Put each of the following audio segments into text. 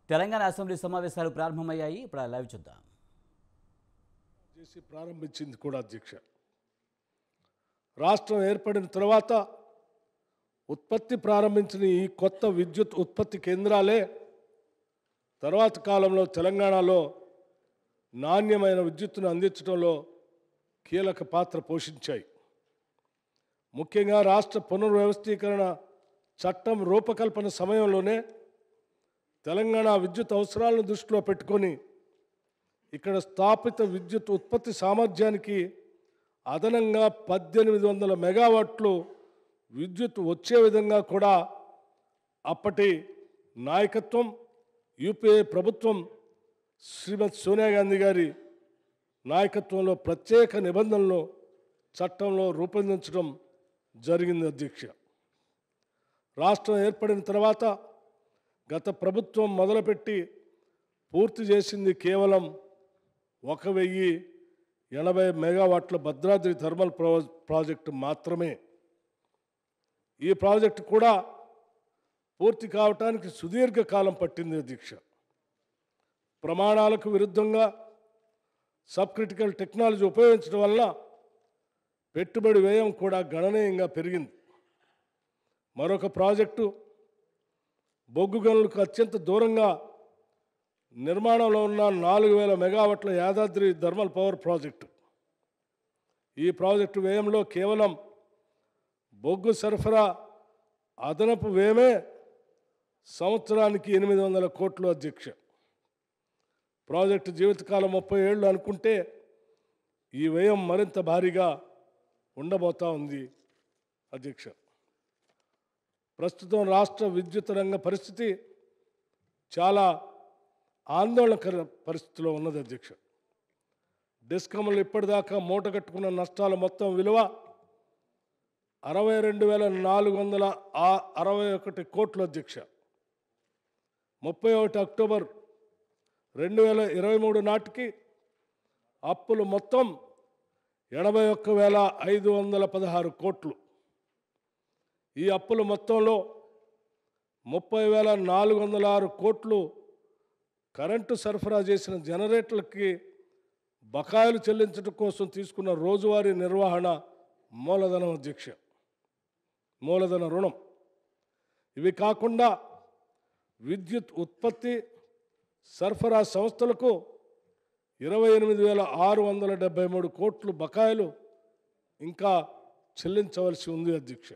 Telangana assembly సమావేశాలు ప్రారంభమయ్యాయి ఇప్పుడు ఆ లైవ్ చూద్దాం చేసి ప్రారంభించింది కూడా అధ్యక్ష రాష్ట్రం ఏర్పడిన తర్వాత ఉత్పత్తి ప్రారంభించిన ఈ కొత్త విద్యుత్ ఉత్పత్తి కేంద్రాలే తర్వాత కాలంలో తెలంగాణలో నాణ్యమైన విద్యుత్తును అందించడంలో కీలక పాత్ర పోషించాయి ముఖ్యంగా రాష్ట్ర పునర్వ్యవస్థీకరణ చట్టం రూపకల్పన సమయంలోనే తెలంగాణ విద్యుత్ అవసరాలను దృష్టిలో పెట్టుకొని ఇక్కడ స్థాపిత విద్యుత్ ఉత్పత్తి సామర్థ్యానికి అదనంగా పద్దెనిమిది వందల మెగావాట్లు విద్యుత్ వచ్చే విధంగా కూడా అప్పటి నాయకత్వం యూపీఏ ప్రభుత్వం శ్రీమతి సోనియా గాంధీ గారి నాయకత్వంలో ప్రత్యేక నిబంధనలు చట్టంలో రూపొందించడం జరిగింది అధ్యక్ష రాష్ట్రం ఏర్పడిన తర్వాత గత ప్రభుత్వం మొదలుపెట్టి పూర్తి చేసింది కేవలం ఒక వెయ్యి ఎనభై మెగావాట్ల భద్రాద్రి థర్మల్ ప్రో ప్రాజెక్టు మాత్రమే ఈ ప్రాజెక్టు కూడా పూర్తి కావటానికి సుదీర్ఘ కాలం పట్టింది అధ్యక్ష ప్రమాణాలకు విరుద్ధంగా సబ్ క్రిటికల్ టెక్నాలజీ ఉపయోగించడం వల్ల పెట్టుబడి వ్యయం కూడా గణనీయంగా పెరిగింది మరొక ప్రాజెక్టు బొగ్గు గనులకు అత్యంత దూరంగా నిర్మాణంలో ఉన్న నాలుగు వేల మెగావాట్ల యాదాద్రి థర్మల్ పవర్ ప్రాజెక్టు ఈ ప్రాజెక్టు వ్యయంలో కేవలం బొగ్గు సరఫరా అదనపు వ్యయమే సంవత్సరానికి ఎనిమిది వందల కోట్లు అధ్యక్ష ప్రాజెక్టు జీవితకాలం ముప్పై ఏళ్ళు అనుకుంటే ఈ వ్యయం మరింత భారీగా ఉండబోతా ఉంది అధ్యక్ష ప్రస్తుతం రాష్ట్ర విద్యుత్ రంగ పరిస్థితి చాలా ఆందోళనకర పరిస్థితిలో ఉన్నది అధ్యక్ష డిస్కమ్లు ఇప్పటిదాకా మూట కట్టుకున్న నష్టాల మొత్తం విలువ అరవై రెండు వేల నాలుగు వందల ఆ- అరవై ఒకటి కోట్లు అధ్యక్ష ముప్పై ఒకటి అక్టోబర్ రెండు వేల ఇరవై మూడు నాటికి అప్పులు మొత్తం ఎనభై ఒక్క వేల ఐదు వందల పదహారు కోట్లు ఈ అప్పుల మొత్తంలో ముప్పై వేల నాలుగు వందల ఆరు కోట్లు కరెంటు సరఫరా చేసిన జనరేటర్లకి బకాయిలు చెల్లించడం కోసం తీసుకున్న రోజువారీ నిర్వహణ మూలధనం అధ్యక్ష మూలధన రుణం ఇవి కాకుండా విద్యుత్ ఉత్పత్తి సరఫరా సంస్థలకు ఇరవై ఎనిమిది వేల ఆరు వందల డెబ్బై మూడు కోట్లు బకాయిలు ఇంకా చెల్లించవలసి ఉంది అధ్యక్ష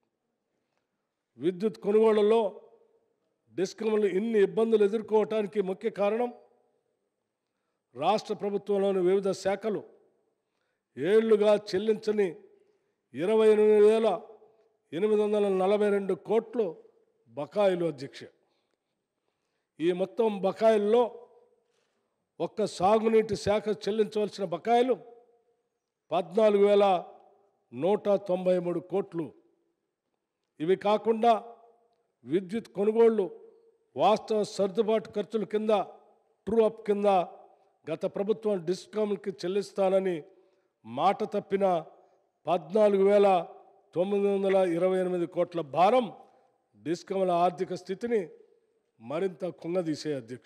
విద్యుత్ కొనుగోళ్లలో డిస్కమ్లు ఇన్ని ఇబ్బందులు ఎదుర్కోవటానికి ముఖ్య కారణం రాష్ట్ర ప్రభుత్వంలోని వివిధ శాఖలు ఏళ్లుగా చెల్లించని ఇరవై ఎనిమిది వేల ఎనిమిది వందల నలభై రెండు కోట్లు బకాయిలు అధ్యక్ష ఈ మొత్తం బకాయిల్లో ఒక్క సాగునీటి శాఖ చెల్లించవలసిన బకాయిలు పద్నాలుగు వేల నూట తొంభై మూడు కోట్లు ఇవి కాకుండా విద్యుత్ కొనుగోళ్లు వాస్తవ సర్దుబాటు ఖర్చుల కింద ట్రూ అప్ కింద గత ప్రభుత్వం డిస్కామ్కి చెల్లిస్తానని మాట తప్పిన పద్నాలుగు వేల తొమ్మిది వందల ఇరవై ఎనిమిది కోట్ల భారం డిస్కమ్ల ఆర్థిక స్థితిని మరింత కుంగదీసే అధ్యక్ష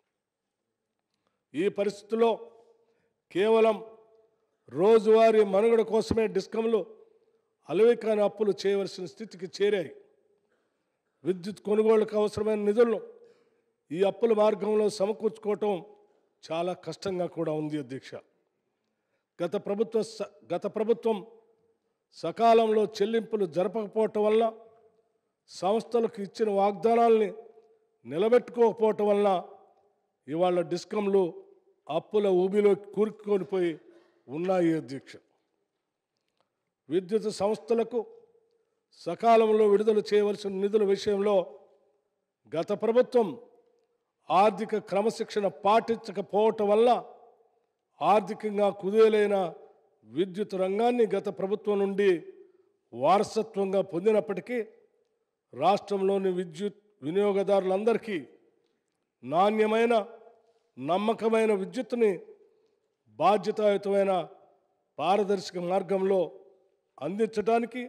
ఈ పరిస్థితిలో కేవలం రోజువారీ మనుగడ కోసమే డిస్కమ్లు అలవికాని అప్పులు చేయవలసిన స్థితికి చేరాయి విద్యుత్ కొనుగోలుకు అవసరమైన నిధులను ఈ అప్పుల మార్గంలో సమకూర్చుకోవటం చాలా కష్టంగా కూడా ఉంది అధ్యక్ష గత ప్రభుత్వ స- గత ప్రభుత్వం సకాలంలో చెల్లింపులు జరపకపోవటం వల్ల సంస్థలకు ఇచ్చిన వాగ్దానాల్ని నిలబెట్టుకోకపోవటం వల్ల ఇవాళ డిస్కంలు అప్పుల ఊబిలో కూరుకొని పోయి ఉన్నాయి అధ్యక్ష విద్యుత్ సంస్థలకు సకాలంలో విడుదల చేయవలసిన నిధుల విషయంలో గత ప్రభుత్వం ఆర్థిక క్రమశిక్షణ పాటించకపోవటం వల్ల ఆర్థికంగా కుదేలైన విద్యుత్ రంగాన్ని గత ప్రభుత్వం నుండి వారసత్వంగా పొందినప్పటికీ రాష్ట్రంలోని విద్యుత్ వినియోగదారులందరికీ నాణ్యమైన నమ్మకమైన విద్యుత్తుని బాధ్యతాయుతమైన పారదర్శక మార్గంలో అందించడానికి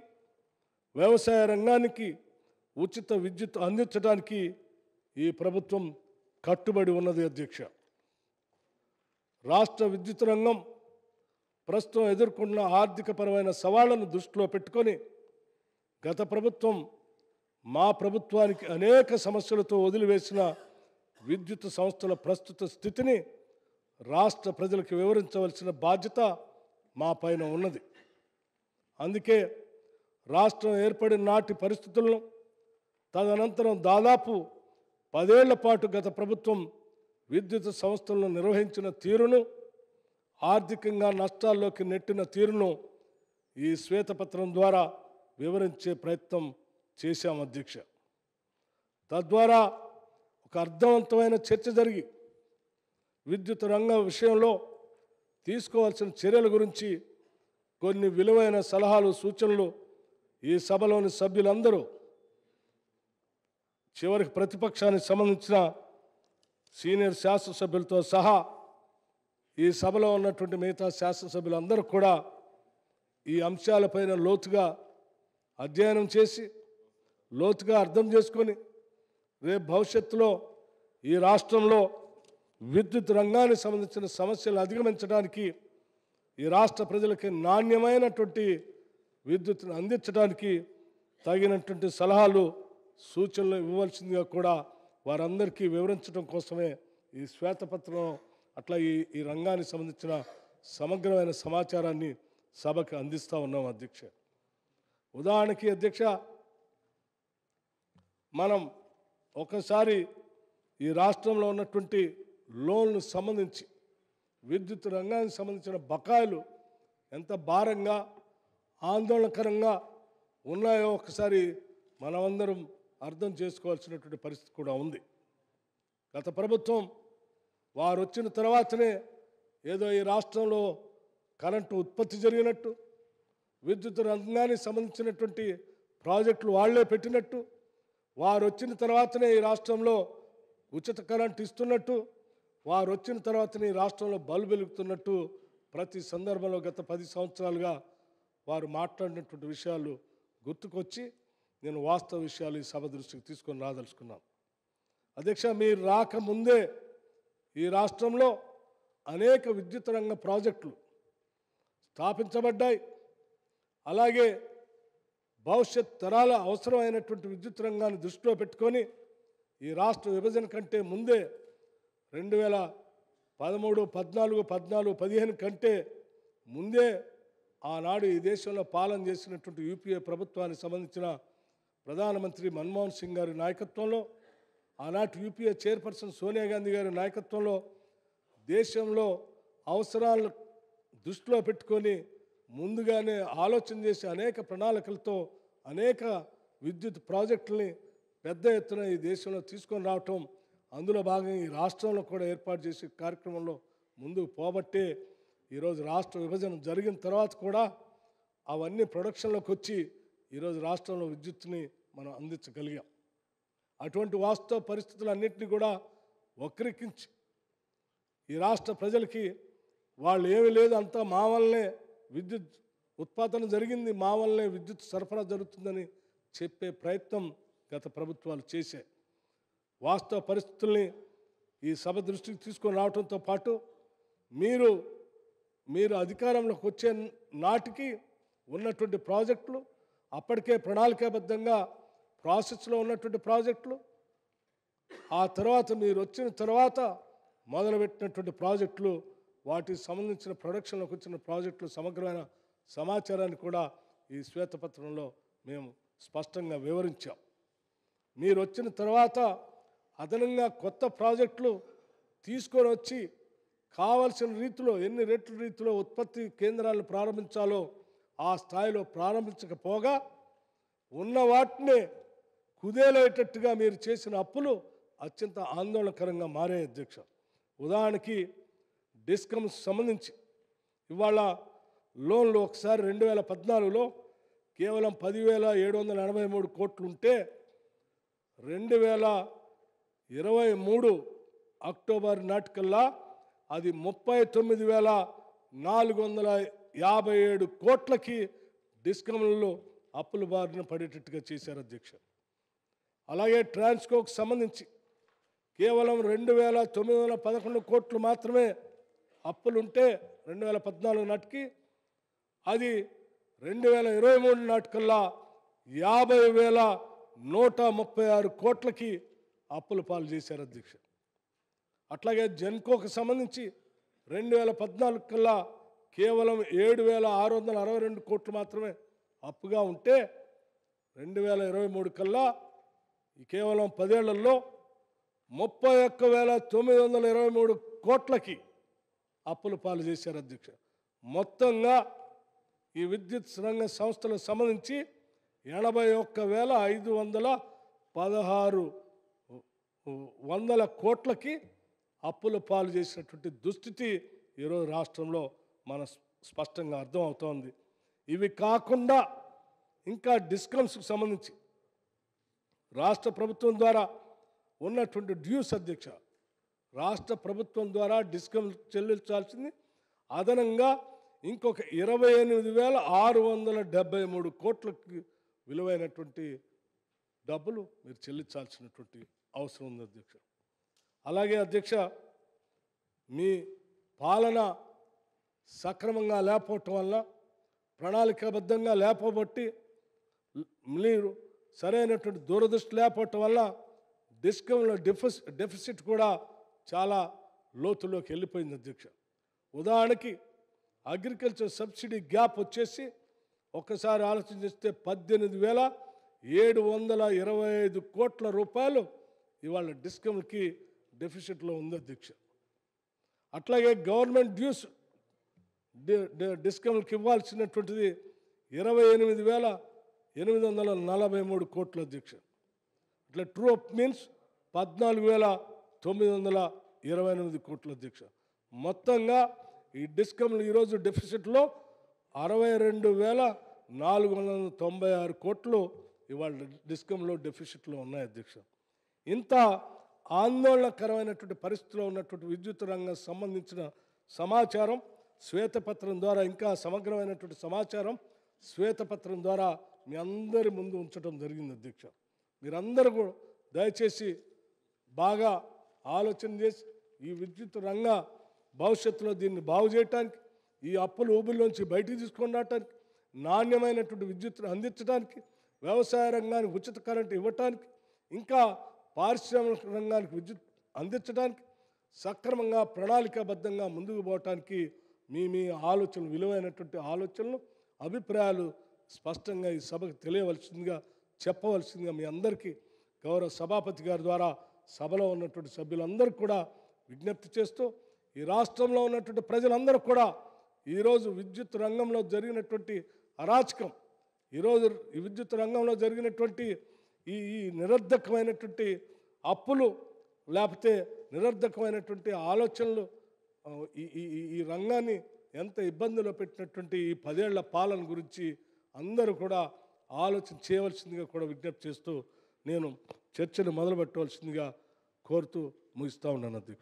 వ్యవసాయ రంగానికి ఉచిత విద్యుత్ అందించడానికి ఈ ప్రభుత్వం కట్టుబడి ఉన్నది అధ్యక్ష రాష్ట్ర విద్యుత్ రంగం ప్రస్తుతం ఎదుర్కొన్న ఆర్థికపరమైన సవాళ్లను దృష్టిలో పెట్టుకొని గత ప్రభుత్వం మా ప్రభుత్వానికి అనేక సమస్యలతో వదిలివేసిన విద్యుత్ సంస్థల ప్రస్తుత స్థితిని రాష్ట్ర ప్రజలకు వివరించవలసిన బాధ్యత మా పైన ఉన్నది అందుకే రాష్ట్రం ఏర్పడిన నాటి పరిస్థితులను తదనంతరం దాదాపు పదేళ్ల పాటు గత ప్రభుత్వం విద్యుత్ సంస్థలను నిర్వహించిన తీరును ఆర్థికంగా నష్టాల్లోకి నెట్టిన తీరును ఈ శ్వేతపత్రం ద్వారా వివరించే ప్రయత్నం చేశాం అధ్యక్ష తద్వారా ఒక అర్థవంతమైన చర్చ జరిగి విద్యుత్ రంగం విషయంలో తీసుకోవాల్సిన చర్యల గురించి కొన్ని విలువైన సలహాలు సూచనలు ఈ సభలోని సభ్యులందరూ చివరికి ప్రతిపక్షానికి సంబంధించిన సీనియర్ శాసనసభ్యులతో సహా ఈ సభలో ఉన్నటువంటి మిగతా శాసనసభ్యులందరూ కూడా ఈ అంశాలపైన లోతుగా అధ్యయనం చేసి లోతుగా అర్థం చేసుకొని రేపు భవిష్యత్తులో ఈ రాష్ట్రంలో విద్యుత్ రంగానికి సంబంధించిన సమస్యలు అధిగమించడానికి ఈ రాష్ట్ర ప్రజలకి నాణ్యమైనటువంటి విద్యుత్తును అందించడానికి తగినటువంటి సలహాలు సూచనలు ఇవ్వవలసిందిగా కూడా వారందరికీ వివరించడం కోసమే ఈ శ్వేతపత్రం అట్లా ఈ ఈ రంగానికి సంబంధించిన సమగ్రమైన సమాచారాన్ని సభకు అందిస్తూ ఉన్నాం అధ్యక్ష ఉదాహరణకి అధ్యక్ష మనం ఒకసారి ఈ రాష్ట్రంలో ఉన్నటువంటి లోన్లు సంబంధించి విద్యుత్ రంగానికి సంబంధించిన బకాయిలు ఎంత భారంగా ఆందోళనకరంగా ఉన్నాయో ఒకసారి మనమందరం అర్థం చేసుకోవాల్సినటువంటి పరిస్థితి కూడా ఉంది గత ప్రభుత్వం వారు వచ్చిన తర్వాతనే ఏదో ఈ రాష్ట్రంలో కరెంటు ఉత్పత్తి జరిగినట్టు విద్యుత్ రంగానికి సంబంధించినటువంటి ప్రాజెక్టులు వాళ్లే పెట్టినట్టు వారు వచ్చిన తర్వాతనే ఈ రాష్ట్రంలో ఉచిత కరెంట్ ఇస్తున్నట్టు వారు వచ్చిన తర్వాతనే ఈ రాష్ట్రంలో బల్బు వెలుగుతున్నట్టు ప్రతి సందర్భంలో గత పది సంవత్సరాలుగా వారు మాట్లాడినటువంటి విషయాలు గుర్తుకొచ్చి నేను వాస్తవ విషయాలు ఈ సభ దృష్టికి తీసుకొని రాదలుచుకున్నాను అధ్యక్ష మీరు రాకముందే ఈ రాష్ట్రంలో అనేక విద్యుత్ రంగ ప్రాజెక్టులు స్థాపించబడ్డాయి అలాగే భవిష్యత్ తరాల అవసరమైనటువంటి విద్యుత్ రంగాన్ని దృష్టిలో పెట్టుకొని ఈ రాష్ట్ర విభజన కంటే ముందే రెండు వేల పదమూడు పద్నాలుగు పద్నాలుగు పదిహేను కంటే ముందే ఆనాడు ఈ దేశంలో పాలన చేసినటువంటి యూపీఏ ప్రభుత్వానికి సంబంధించిన ప్రధానమంత్రి మన్మోహన్ సింగ్ గారి నాయకత్వంలో ఆనాటి యూపీఏ చైర్పర్సన్ సోనియా గాంధీ గారి నాయకత్వంలో దేశంలో అవసరాలను దృష్టిలో పెట్టుకొని ముందుగానే ఆలోచన చేసి అనేక ప్రణాళికలతో అనేక విద్యుత్ ప్రాజెక్టుల్ని పెద్ద ఎత్తున ఈ దేశంలో తీసుకొని రావటం అందులో భాగంగా ఈ రాష్ట్రంలో కూడా ఏర్పాటు చేసే కార్యక్రమంలో ముందుకు పోబట్టే ఈరోజు రాష్ట్ర విభజన జరిగిన తర్వాత కూడా అవన్నీ ప్రొడక్షన్లోకి వచ్చి ఈరోజు రాష్ట్రంలో విద్యుత్తుని మనం అందించగలిగాం అటువంటి వాస్తవ పరిస్థితులన్నింటినీ కూడా వక్రీకరించి ఈ రాష్ట్ర ప్రజలకి వాళ్ళు ఏమీ లేదు అంతా మా వల్లనే విద్యుత్ ఉత్పాదన జరిగింది మా వల్లనే విద్యుత్ సరఫరా జరుగుతుందని చెప్పే ప్రయత్నం గత ప్రభుత్వాలు చేశాయి వాస్తవ పరిస్థితుల్ని ఈ సభ దృష్టికి తీసుకొని రావడంతో పాటు మీరు మీరు అధికారంలోకి వచ్చే నాటికి ఉన్నటువంటి ప్రాజెక్టులు అప్పటికే ప్రణాళికాబద్ధంగా ప్రాసెస్లో ఉన్నటువంటి ప్రాజెక్టులు ఆ తర్వాత మీరు వచ్చిన తర్వాత మొదలుపెట్టినటువంటి ప్రాజెక్టులు వాటికి సంబంధించిన ప్రొడక్షన్లోకి వచ్చిన ప్రాజెక్టులు సమగ్రమైన సమాచారాన్ని కూడా ఈ శ్వేతపత్రంలో మేము స్పష్టంగా వివరించాం మీరు వచ్చిన తర్వాత అదనంగా కొత్త ప్రాజెక్టులు తీసుకొని వచ్చి కావలసిన రీతిలో ఎన్ని రెట్ల రీతిలో ఉత్పత్తి కేంద్రాలను ప్రారంభించాలో ఆ స్థాయిలో ప్రారంభించకపోగా ఉన్న వాటినే కుదేలేటట్టుగా మీరు చేసిన అప్పులు అత్యంత ఆందోళనకరంగా మారే అధ్యక్ష ఉదాహరణకి డిస్కమ్స్ సంబంధించి ఇవాళ లోన్లు ఒకసారి రెండు వేల పద్నాలుగులో కేవలం పదివేల ఏడు వందల ఎనభై మూడు కోట్లు ఉంటే రెండు వేల ఇరవై మూడు అక్టోబర్ నాటికల్లా అది ముప్పై తొమ్మిది వేల నాలుగు వందల యాభై ఏడు కోట్లకి డిస్కమ్లలో అప్పుల బారిన పడేటట్టుగా చేశారు అధ్యక్ష అలాగే ట్రాన్స్కోకు సంబంధించి కేవలం రెండు వేల తొమ్మిది వందల పదకొండు కోట్లు మాత్రమే అప్పులుంటే రెండు వేల పద్నాలుగు నాటికి అది రెండు వేల ఇరవై మూడు నాటికల్లా యాభై వేల నూట ముప్పై ఆరు కోట్లకి అప్పుల పాలు చేశారు అధ్యక్ష అట్లాగే జెన్కోకు సంబంధించి రెండు వేల పద్నాలుగు కల్లా కేవలం ఏడు వేల ఆరు వందల అరవై రెండు కోట్లు మాత్రమే అప్పుగా ఉంటే రెండు వేల ఇరవై మూడు కల్లా ఈ కేవలం పదేళ్లలో ముప్పై ఒక్క వేల తొమ్మిది వందల ఇరవై మూడు కోట్లకి అప్పుల పాలు చేశారు అధ్యక్ష మొత్తంగా ఈ విద్యుత్ రంగ సంస్థలకు సంబంధించి ఎనభై ఒక్క వేల ఐదు వందల పదహారు వందల కోట్లకి అప్పుల పాలు చేసినటువంటి దుస్థితి ఈరోజు రాష్ట్రంలో మన స్పష్టంగా అర్థమవుతోంది ఇవి కాకుండా ఇంకా డిస్కమ్స్కి సంబంధించి రాష్ట్ర ప్రభుత్వం ద్వారా ఉన్నటువంటి డ్యూస్ అధ్యక్ష రాష్ట్ర ప్రభుత్వం ద్వారా డిస్కమ్ చెల్లించాల్సింది అదనంగా ఇంకొక ఇరవై ఎనిమిది వేల ఆరు వందల డెబ్బై మూడు కోట్లకి విలువైనటువంటి డబ్బులు మీరు చెల్లించాల్సినటువంటి అవసరం ఉంది అధ్యక్ష అలాగే అధ్యక్ష మీ పాలన సక్రమంగా లేకపోవటం వల్ల ప్రణాళికాబద్ధంగా లేపబట్టి మీరు సరైనటువంటి దూరదృష్టి లేకపోవటం వల్ల డిస్కంలో డెఫిస్ డెఫిసిట్ కూడా చాలా లోతులోకి వెళ్ళిపోయింది అధ్యక్ష ఉదాహరణకి అగ్రికల్చర్ సబ్సిడీ గ్యాప్ వచ్చేసి ఒక్కసారి ఆలోచన చేస్తే పద్దెనిమిది వేల ఏడు వందల ఇరవై ఐదు కోట్ల రూపాయలు ఇవాళ డిస్కమ్కి డెఫిసిట్లో ఉంది అధ్యక్ష అట్లాగే గవర్నమెంట్ డ్యూస్ డి- డి- డిస్కమ్కి ఇవ్వాల్సినటువంటిది ఇరవై ఎనిమిది వేల ఎనిమిది వందల నలభై మూడు కోట్ల అధ్యక్ష ఇట్లా ట్రూ అప్ మీన్స్ పద్నాలుగు వేల తొమ్మిది వందల ఇరవై ఎనిమిది కోట్ల అధ్యక్ష మొత్తంగా ఈ డిస్కమ్లు ఈరోజు డెఫిసిట్లో అరవై రెండు వేల నాలుగు వందల తొంభై ఆరు కోట్లు ఇవాళ డిస్కంలో డెఫిసిట్లో ఉన్నాయి అధ్యక్ష ఇంత ఆందోళనకరమైనటువంటి పరిస్థితిలో ఉన్నటువంటి విద్యుత్ రంగం సంబంధించిన సమాచారం శ్వేతపత్రం ద్వారా ఇంకా సమగ్రమైనటువంటి సమాచారం శ్వేతపత్రం ద్వారా మీ అందరి ముందు ఉంచడం జరిగింది అధ్యక్ష మీరందరూ కూడా దయచేసి బాగా ఆలోచన చేసి ఈ విద్యుత్ రంగ భవిష్యత్తులో దీన్ని బాగు చేయటానికి ఈ అప్పుల ఊబిలోంచి బయటికి తీసుకొని రావటానికి నాణ్యమైనటువంటి విద్యుత్తును అందించడానికి వ్యవసాయ రంగానికి ఉచిత కరెంటు ఇవ్వటానికి ఇంకా పారిశ్రామిక రంగానికి విద్యుత్ అందించడానికి సక్రమంగా ప్రణాళికాబద్ధంగా ముందుకు పోవటానికి మీ మీ ఆలోచనలు విలువైనటువంటి ఆలోచనలు అభిప్రాయాలు స్పష్టంగా ఈ సభకు తెలియవలసిందిగా చెప్పవలసిందిగా మీ అందరికీ గౌరవ సభాపతి గారి ద్వారా సభలో ఉన్నటువంటి సభ్యులందరికీ కూడా విజ్ఞప్తి చేస్తూ ఈ రాష్ట్రంలో ఉన్నటువంటి ప్రజలందరూ కూడా ఈరోజు విద్యుత్ రంగంలో జరిగినటువంటి అరాచకం ఈరోజు ఈ విద్యుత్ రంగంలో జరిగినటువంటి ఈ ఈ నిరర్ధకమైనటువంటి అప్పులు లేకపోతే నిరర్ధకమైనటువంటి ఆలోచనలు ఆ, ఈ ఈ ఈ- ఈ రంగాన్ని ఎంత ఇబ్బందిలో పెట్టినటువంటి ఈ పదేళ్ల పాలన గురించి అందరూ కూడా ఆలోచన చేయవలసిందిగా కూడా విజ్ఞప్తి చేస్తూ నేను చర్చను మొదలు పెట్టవలసిందిగా కోరుతూ ముగిస్తూ ఉన్నాను అధ్యక్ష